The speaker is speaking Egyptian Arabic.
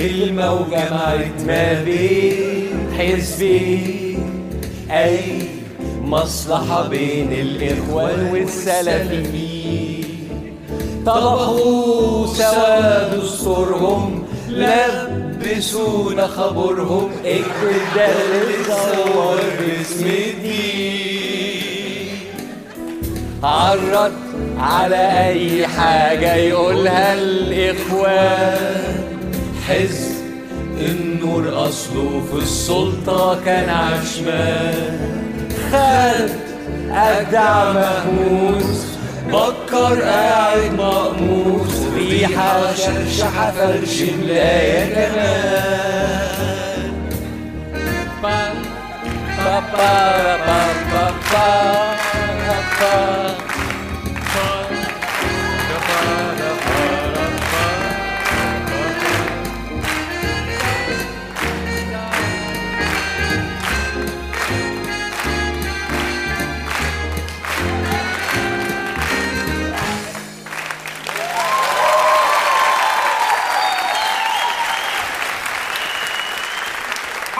كلمة وجمعت ما بين حزبين أي مصلحة بين الإخوان والسلفيين طبخوا سوا دستورهم لبسونا خبرهم اكتب ده اللي صور باسم الدين عرض على اي حاجة يقولها الاخوان حزب النور اصله في السلطة كان عشمان خد ابدع مهموس بكر قاعد مقموس ريحة شرشحة فرش ملاية كمان با با با با با با